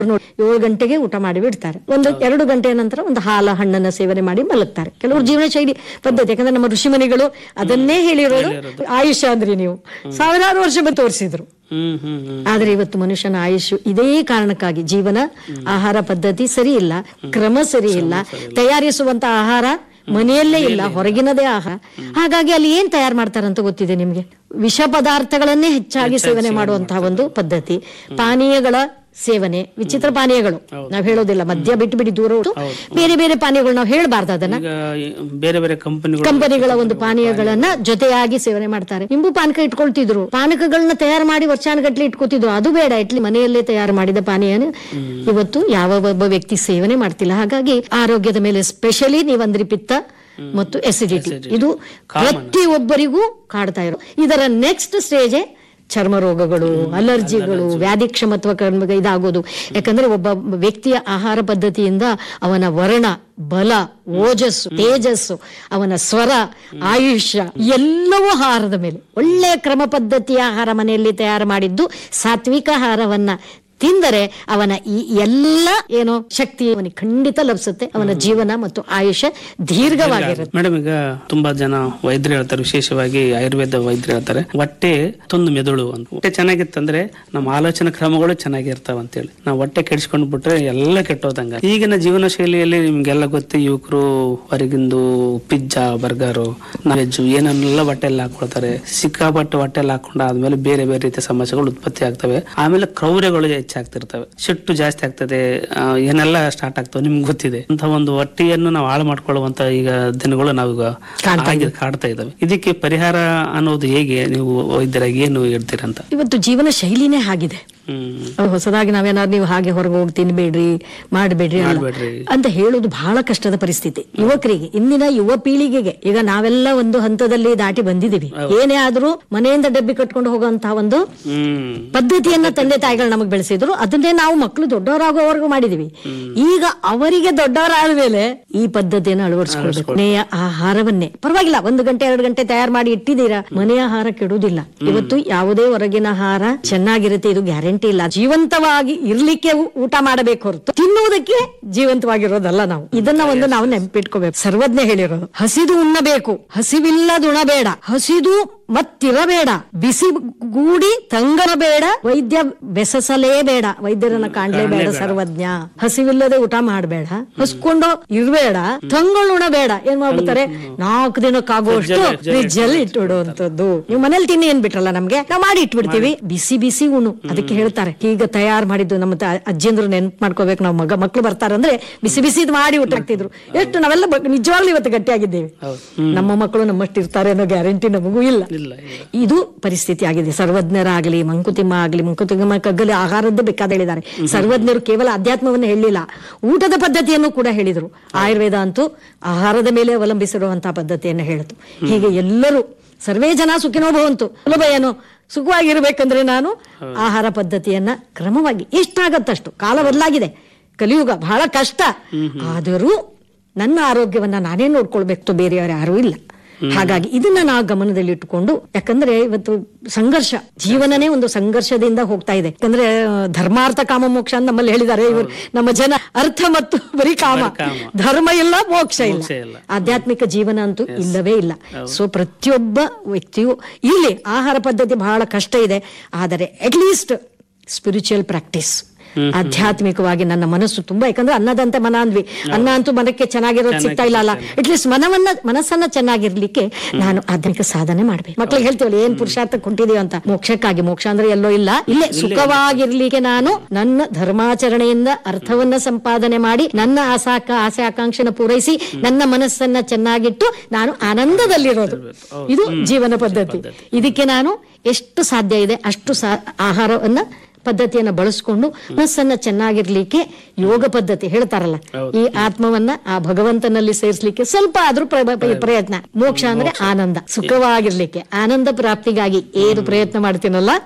ನೋಡಿ ಏಳು ಗಂಟೆಗೆ ಊಟ ಮಾಡಿ ಬಿಡ್ತಾರೆ ಒಂದು ಎರಡು ಗಂಟೆಯ ನಂತರ ಒಂದು ಹಾಲ ಹಣ್ಣನ್ನ ಸೇವನೆ ಮಾಡಿ ಮಲಗ್ತಾರೆ ಕೆಲವರು ಜೀವನ ಶೈಲಿ ಪದ್ಧತಿ ಯಾಕಂದ್ರೆ ನಮ್ಮ ಋಷಿಮುನಿಗಳು ಅದನ್ನೇ ಹೇಳಿರೋದು ಆಯುಷ್ಯ ಅಂದ್ರಿ ನೀವು ಸಾವಿರಾರು ವರ್ಷ ಬಂದು ತೋರಿಸಿದ್ರು ಹ್ಮ್ ಹ್ಮ್ ಹ್ಮ್ ಆದ್ರೆ ಇವತ್ತು ಮನುಷ್ಯನ ಆಯುಷ್ ಇದೇ ಕಾರಣಕ್ಕಾಗಿ ಜೀವನ ಆಹಾರ ಪದ್ಧತಿ ಸರಿ ಇಲ್ಲ ಕ್ರಮ ಸರಿ ಇಲ್ಲ ತಯಾರಿಸುವಂತ ಆಹಾರ ಮನೆಯಲ್ಲೇ ಇಲ್ಲ ಹೊರಗಿನದೇ ಆಹಾರ ಹಾಗಾಗಿ ಅಲ್ಲಿ ಏನ್ ತಯಾರು ಮಾಡ್ತಾರಂತ ಗೊತ್ತಿದೆ ನಿಮ್ಗೆ ವಿಷ ಪದಾರ್ಥಗಳನ್ನೇ ಹೆಚ್ಚಾಗಿ ಸೇವನೆ ಮಾಡುವಂತಹ ಒಂದು ಪದ್ಧತಿ ಪಾನೀಯಗಳ ಸೇವನೆ ವಿಚಿತ್ರ ಪಾನೀಯಗಳು ನಾವ್ ಹೇಳೋದಿಲ್ಲ ಮದ್ಯ ಬಿಟ್ಟು ಬಿಡಿ ದೂರ ಇಟ್ಟು ಬೇರೆ ಬೇರೆ ಪಾನೀಯಗಳು ನಾವು ಹೇಳ್ಬಾರ್ದು ಅದನ್ನ ಈಗ ಈ ಬೇರೆ ಬೇರೆ ಕಂಪನಿಗಳು ಕಂಪನಿಗಳ ಒಂದು ಪಾನೀಯಗಳನ್ನ ಜೊತೆಯಾಗಿ ಸೇವನೆ ಮಾಡ್ತಾರೆ ನಿಂಬು ಪಾನಕ ಇಟ್ಕೊಳ್ತಿದ್ರು ಪಾನಕಗಳನ್ನ ತಯಾರು ಮಾಡಿ ವರ್ಷಾನುಗಟ್ಲೆ ಇಟ್ಕೋತಿದ್ರು ಅದು ಬೇಡ ಇಟ್ಲಿ ಮನೆಯಲ್ಲೇ ತಯಾರು ಮಾಡಿದ ಪಾನೀಯನ ಇವತ್ತು ಯಾವ ಒಬ್ಬ ವ್ಯಕ್ತಿ ಸೇವನೆ ಮಾಡ್ತಿಲ್ಲ ಹಾಗಾಗಿ ಆರೋಗ್ಯದ ಮೇಲೆ ಸ್ಪೆಷಲಿ ನೀವಂದ್ರಿ ಪಿತ್ತ ಮತ್ತು ಎಸಿಡಿಟಿ ಇದು ಪ್ರತಿಯೊಬ್ಬರಿಗೂ ಕಾಡ್ತಾ ಇರೋ ಇದರ ನೆಕ್ಸ್ಟ್ ಸ್ಟೇಜೇ ಚರ್ಮ ರೋಗಗಳು ಅಲರ್ಜಿಗಳು ವ್ಯಾಧಿ ಕ್ಷಮತ್ವ ಕರ್ಮ- ಇದಾಗೋದು ಯಾಕಂದ್ರೆ ಒಬ್ಬ ವ್ಯಕ್ತಿಯ ಆಹಾರ ಪದ್ಧತಿಯಿಂದ ಅವನ ವರ್ಣ ಬಲ ಓಜಸ್ಸು ತೇಜಸ್ಸು ಅವನ ಸ್ವರ ಆಯುಷ್ಯ ಎಲ್ಲವೂ ಆಹಾರದ ಮೇಲೆ ಒಳ್ಳೆಯ ಕ್ರಮ ಪದ್ಧತಿಯ ಆಹಾರ ಮನೆಯಲ್ಲಿ ತಯಾರು ಮಾಡಿದ್ದು ಸಾತ್ವಿಕ ಆಹಾರವನ್ನ ತಿಂದರೆ ಅವನ ಈ ಎಲ್ಲ ಏನೋ ಶಕ್ತಿ ಅವನಿಗೆ ಖಂಡಿತ ಲಭಿಸುತ್ತೆ ಅವನ ಜೀವನ ಮತ್ತು ಆಯುಷ್ಯ ದೀರ್ಘವಾಗಿರುತ್ತೆ ಮೇಡಮ್ ಈಗ ತುಂಬಾ ಜನ ವೈದ್ಯರು ಹೇಳ್ತಾರೆ ವಿಶೇಷವಾಗಿ ಆಯುರ್ವೇದ ವೈದ್ಯರು ಹೇಳ್ತಾರೆ ಹೊಟ್ಟೆ ತುಂದು ಮೆದುಳು ಅಂತ ಹೊಟ್ಟೆ ಚೆನ್ನಾಗಿತ್ತಂದ್ರೆ ನಮ್ಮ ಆಲೋಚನಾ ಕ್ರಮಗಳು ಚೆನ್ನಾಗಿರ್ತಾವ ಅಂತೇಳಿ ನಾವು ಹೊಟ್ಟೆ ಕೆಡಿಸ್ಕೊಂಡು ಬಿಟ್ರೆ ಎಲ್ಲ ಕೆಟ್ಟೋದಂಗ ಈಗಿನ ಜೀವನ ಶೈಲಿಯಲ್ಲಿ ನಿಮ್ಗೆಲ್ಲ ಗೊತ್ತು ಯುವಕರು ಹೊರಗಿಂದು ಪಿಜ್ಜಾ ಬರ್ಗರು ವೆಜ್ ಏನನ್ನೆಲ್ಲ ಹೊಟ್ಟೆಲ್ಲಿ ಹಾಕೊಳ್ತಾರೆ ಸಿಕ್ಕಾಪಟ್ಟೆ ಹೊಟ್ಟೆಲ್ಲಿ ಹಾಕೊಂಡು ಆದ್ಮೇಲೆ ಬೇರೆ ಬೇರೆ ರೀತಿಯ ಸಮಸ್ಯೆಗಳು ಉತ್ಪತ್ತಿ ಆಗ್ತವೆ ಆಮೇಲೆ ಕ್ರೌರ್ಯಗಳು ಹೆಚ್ಚಾಗ್ತಿರ್ತವೆ ಸಿಟ್ಟು ಜಾಸ್ತಿ ಆಗ್ತದೆ ಆ, ಏನೆಲ್ಲ ಸ್ಟಾರ್ಟ್ ಆಗ್ತವೆ ನಿಮ್ಗೆ ಗೊತ್ತಿದೆ ಅಂತ ಒಂದು ಹೊಟ್ಟೆಯನ್ನು ನಾವು ಹಾಳು ಮಾಡ್ಕೊಳ್ಳುವಂತ ಈಗ ದಿನಗಳು ನಾವೀಗ ಆಗಿ ಕಾಡ್ತಾ ಇದ್ದಾವೆ ಇದಕ್ಕೆ ಪರಿಹಾರ ಅನ್ನೋದು ಹೇಗೆ ನೀವು ವೈದ್ಯರಾಗಿ ಏನು ಹೇಳ್ತೀರಂತ ಇವತ್ತು ಜೀವನ ಶೈಲಿನೇ ಆಗಿದೆ ಹ್ಮ್ ಅದು ಹೊಸದಾಗಿ ನಾವೇನಾದ್ರು ನೀವು ಹಾಗೆ ಹೊರಗೆ ಹೋಗಿ ತಿನ್ಬೇಡ್ರಿ ಮಾಡಬೇಡ್ರಿ ಮಾಡ್ಬೇಡ್ರಿ. ಅಂತ ಹೇಳೋದು ಬಹಳ ಕಷ್ಟದ ಪರಿಸ್ಥಿತಿ ಯುವಕರಿಗೆ ಇಂದಿನ ಯುವ ಪೀಳಿಗೆಗೆ ಈಗ ನಾವೆಲ್ಲ ಒಂದು ಹಂತದಲ್ಲಿ ದಾಟಿ ಬಂದಿದ್ದೀವಿ ಏನೇ ಆದ್ರೂ ಮನೆಯಿಂದ ಡಬ್ಬಿ ಕಟ್ಕೊಂಡು ಹೋಗುವಂತಹ ಒಂದು ಹ್ಮ್ ಪದ್ಧತಿಯನ್ನ ತಂದೆ ತಾಯಿಗಳು ನಮಗೆ ಬೆಳೆಸಿದ್ರು ಅದನ್ನೇ ನಾವು ಮಕ್ಕಳು ದೊಡ್ಡವರಾಗೋವರೆಗೂ ಮಾಡಿದೀವಿ ಈಗ ಅವರಿಗೆ ದೊಡ್ಡವರಾದ ಮೇಲೆ ಈ ಪದ್ಧತಿಯನ್ನು ಅಳವಡಿಸ್ಕೊಳ್ಬೇಕು ಮನೆಯ ಆಹಾರವನ್ನೇ ಪರವಾಗಿಲ್ಲ ಒಂದು ಗಂಟೆ ಎರಡು ಗಂಟೆ ತಯಾರು ಮಾಡಿ ಇಟ್ಟಿದ್ದೀರಾ ಮನೆಯ ಆಹಾರ ಕೆಡುವುದಿಲ್ಲ ಇವತ್ತು ಯಾವುದೇ ಹೊರಗಿನ ಆಹಾರ ಚೆನ್ನಾಗಿರುತ್ತೆ ಇದು ಗ್ಯಾರಂಟಿ ಇಲ್ಲ ಜೀವಂತವಾಗಿ ಇರ್ಲಿಕ್ಕೆ ಊ- ಊಟ ಮಾಡಬೇಕು ಹೊರತು ತಿನ್ನುವುದಕ್ಕೆ ಜೀವಂತವಾಗಿರೋದಲ್ಲ ನಾವು ಇದನ್ನ ಒಂದು ನಾವು ನೆನಪಿಟ್ಕೋಬೇಕು ಸರ್ವಜ್ಞ ಹೇಳಿರೋದು ಹಸಿದು ಉಣ್ಣಬೇಕು ಹಸಿವಿಲ್ಲದುಣಬೇಡ ಹಸಿದು ಮತ್ತಿರಬೇಡ ಬಿಸಿ ಗೂಡಿ ತಂಗರಬೇಡ ವೈದ್ಯ ಬೆಸಸಲೇಬೇಡ ವೈದ್ಯರನ್ನ ಕಾಣ್ಲೇಬೇಡ ಸರ್ವಜ್ಞ ಹಸಿವಿಲ್ಲದೆ ಊಟ ಮಾಡಬೇಡ ಹಸ್ಕೊಂಡು ಇರ್ಬೇಡ ತಂಗಳುಣಬೇಡ ಏನ್ ಮಾಡ್ಬಿಡ್ತಾರೆ ನಾಲ್ಕು ದಿನಕ್ಕಾಗುವಷ್ಟು ಫ್ರಿಜ್ ಅಲ್ಲಿ ಇಟ್ಬಿಡುವಂತದ್ದು ನೀವು ಮನೇಲಿ ತಿನ್ನಿ ಏನ್ ಬಿಟ್ರಲ್ಲ ನಮ್ಗೆ ನಾವು ಮಾಡಿ ಇಟ್ಬಿಡ್ತೀವಿ ಬಿಸಿ ಬಿಸಿ ಉಣು ಅದಕ್ಕೆ ಹೇಳ್ತಾರೆ ಈಗ ತಯಾರು ಮಾಡಿದ್ದು ನಮ್ಮ ತ- ಅಜ್ಜಿಂದ್ರು ನೆನ್ಪು ಮಾಡ್ಕೋಬೇಕು ನಾವು ಮಗ ಮಕ್ಳು ಬರ್ತಾರಂದ್ರೆ ಬಿಸಿ ಬಿಸಿದ್ ಮಾಡಿ ಊಟ ಹಾಕ್ತಿದ್ರು ಎಷ್ಟು ನಾವೆಲ್ಲ ಬ- ನಿಜವಾಗ್ಲೂ ಇವತ್ತು ಗಟ್ಟಿಯಾಗಿದ್ದೇವೆ ನಮ್ಮ ಮಕ್ಕಳು ನಮ್ಮಷ್ಟು ಇರ್ತಾರೆ ಅನ್ನೋ ಗ್ಯಾರಂಟಿ ನಮಗೂ ಇಲ್ಲ ಇಲ್ಲ ಇಲ್ಲ ಇದು ಪರಿಸ್ಥಿತಿ ಆಗಿದೆ ಸರ್ವಜ್ಞರಾಗಲಿ ಮಂಕುತಿಮ್ಮ ಆಗಲಿ ಮಂಕುತಿಮ್ಮ ಕಗ್ಗಲಿ ಆಹಾರದ್ದು ಬೇಕಾದ ಹೇಳಿದ್ದಾರೆ ಸರ್ವಜ್ಞರು ಕೇವಲ ಅಧ್ಯಾತ್ಮವನ್ನು ಹೇಳಿಲ್ಲ ಊಟದ ಪದ್ಧತಿಯನ್ನು ಕೂಡ ಹೇಳಿದರು ಆಯುರ್ವೇದ ಅಂತೂ ಆಹಾರದ ಮೇಲೆ ಅವಲಂಬಿಸಿರುವಂತಹ ಪದ್ಧತಿಯನ್ನು ಹೇಳಿತು ಹೀಗೆ ಎಲ್ಲರೂ ಸರ್ವೇ ಜನ ಸುಖಿನೋ ಭವಂತು ಸುಲಭ ಏನು ಸುಖವಾಗಿರ್ಬೇಕಂದ್ರೆ ನಾನು ಆಹಾರ ಪದ್ಧತಿಯನ್ನ ಕ್ರಮವಾಗಿ ಎಷ್ಟಾಗತ್ತಷ್ಟು ಕಾಲ ಬದಲಾಗಿದೆ ಕಲಿಯುಗ ಬಹಳ ಕಷ್ಟ ಆದರೂ ನನ್ನ ಆರೋಗ್ಯವನ್ನ ನಾನೇ ನೋಡ್ಕೊಳ್ಬೇಕು ಬೇರೆಯವರು ಯಾರೂ ಇಲ್ಲ ಹಾಗಾಗಿ ಇದನ್ನ ನಾವು ಗಮನದಲ್ಲಿ ಇಟ್ಟುಕೊಂಡು ಯಾಕಂದ್ರೆ ಇವತ್ತು ಸಂಘರ್ಷ ಜೀವನನೇ ಒಂದು ಸಂಘರ್ಷದಿಂದ ಹೋಗ್ತಾ ಇದೆ ಯಾಕಂದ್ರೆ ಆ, ಧರ್ಮಾರ್ಥ ಕಾಮ ಮೋಕ್ಷ ಅಂತ ನಮ್ಮಲ್ಲಿ ಹೇಳಿದ್ದಾರೆ ಇವರು ನಮ್ಮ ಜನ ಅರ್ಥ ಮತ್ತು ಬರೀ ಕಾಮ ಧರ್ಮ ಇಲ್ಲ ಮೋಕ್ಷ ಇಲ್ಲ ಮೋಕ್ಷ ಇಲ್ಲ. ಆಧ್ಯಾತ್ಮಿಕ ಜೀವನ ಅಂತೂ ಇಲ್ಲವೇ ಇಲ್ಲ ಸೊ ಪ್ರತಿಯೊಬ್ಬ ವ್ಯಕ್ತಿಯು ಇಲ್ಲಿ ಆಹಾರ ಪದ್ಧತಿ ಬಹಳ ಕಷ್ಟ ಇದೆ ಆದರೆ ಅಟ್ಲೀಸ್ಟ್ ಸ್ಪಿರಿಚುವಲ್ ಪ್ರಾಕ್ಟೀಸ್ ಆಧ್ಯಾತ್ಮಿಕವಾಗಿ ನನ್ನ ಮನಸ್ಸು ತುಂಬಾ ಯಾಕಂದ್ರೆ ಅನ್ನದಂತೆ ಮನ ಅಂದ್ವಿ ಅನ್ನ ಅಂತೂ ಮನಕ್ಕೆ ಚೆನ್ನಾಗಿರೋದು ಸಿಗ್ತಾ ಇಲ್ಲ ಅಲ್ಲ ಅಟ್ಲೀಸ್ಟ್ ಮನವನ್ನ ಮನಸ್ಸನ್ನ ಚೆನ್ನಾಗಿರ್ಲಿಕ್ಕೆ ನಾನು ಆಧ್ಯಾತ್ಮಿಕ ಸಾಧನೆ ಮಾಡ್ಬೇಕು ಮಕ್ಳಿಗೆ ಹೇಳ್ತೀವಲ್ಲ ಏನ್ ಪುರುಷಾರ್ಥ ಕೊಂಡಿದೀವಿ ಅಂತ ಮೋಕ್ಷಕ್ಕಾಗಿ ಮೋಕ್ಷ ಅಂದ್ರೆ ಎಲ್ಲೋ ಇಲ್ಲ ಇಲ್ಲೇ ಸುಖವಾಗಿರ್ಲಿಕ್ಕೆ ನಾನು ನನ್ನ ಧರ್ಮಾಚರಣೆಯಿಂದ ಅರ್ಥವನ್ನ ಸಂಪಾದನೆ ಮಾಡಿ ನನ್ನ ಆಸಾಕ ಆಸೆ ಆಕಾಂಕ್ಷೆನ ಪೂರೈಸಿ ನನ್ನ ಮನಸ್ಸನ್ನ ಚೆನ್ನಾಗಿಟ್ಟು ನಾನು ಆನಂದದಲ್ಲಿರೋದು ಇದು ಜೀವನ ಪದ್ಧತಿ ಇದಕ್ಕೆ ನಾನು ಎಷ್ಟು ಸಾಧ್ಯ ಇದೆ ಅಷ್ಟು ಸಾ ಆಹಾರವನ್ನ ಪದ್ಧತಿಯನ್ನ ಬಳಸ್ಕೊಂಡು ಮನಸ್ಸನ್ನ ಚೆನ್ನಾಗಿರ್ಲಿಕ್ಕೆ ಯೋಗ ಪದ್ಧತಿ ಹೇಳ್ತಾರಲ್ಲ ಈ ಆತ್ಮವನ್ನ ಆ ಭಗವಂತನಲ್ಲಿ ಸೇರಿಸ್ಲಿಕ್ಕೆ ಸ್ವಲ್ಪ ಆದ್ರೂ ಪ್ರ- ಪ್ರ- ಪ್ರಯತ್ನ ಮೋಕ್ಷ ಅಂದ್ರೆ ಆನಂದ ಸುಖವಾಗಿರ್ಲಿಕ್ಕೆ ಆನಂದ ಪ್ರಾಪ್ತಿಗಾಗಿ ಏನು ಪ್ರಯತ್ನ ಮಾಡ್ತೀನಲ್ಲ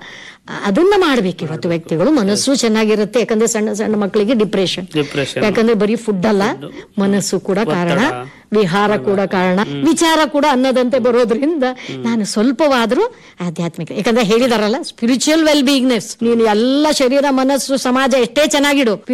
ಅದನ್ನ ಮಾಡ್ಬೇಕು ಇವತ್ತು ವ್ಯಕ್ತಿಗಳು ಮನಸ್ಸು ಚೆನ್ನಾಗಿರುತ್ತೆ ಯಾಕಂದ್ರೆ ಸಣ್ಣ ಸಣ್ಣ ಮಕ್ಕಳಿಗೆ ಡಿಪ್ರೆಷನ್ ಡಿಪ್ರೆಷನ್ ಯಾಕಂದ್ರೆ ಬರೀ ಫುಡ್ ಅಲ್ಲ ಮನಸ್ಸು ಕೂಡ ಕಾರಣ ವಿಹಾರ ಕೂಡ ಕಾರಣ ವಿಚಾರ ಕೂಡ ಅನ್ನದಂತೆ ಬರೋದ್ರಿಂದ ನಾನು ಸ್ವಲ್ಪವಾದ್ರೂ ಆಧ್ಯಾತ್ಮಿಕ ಯಾಕಂದ್ರೆ ಹೇಳಿದಾರಲ್ಲ ಸ್ಪಿರಿಚುವಲ್ ವೆಲ್ ಬೀಯಿಂಗ್ನೆಸ್ ನೀನು ಎಲ್ಲ ಶರೀರ ಮನಸ್ಸು ಸಮಾಜ ಎಷ್ಟೇ ಚೆನ್ನಾಗಿಡು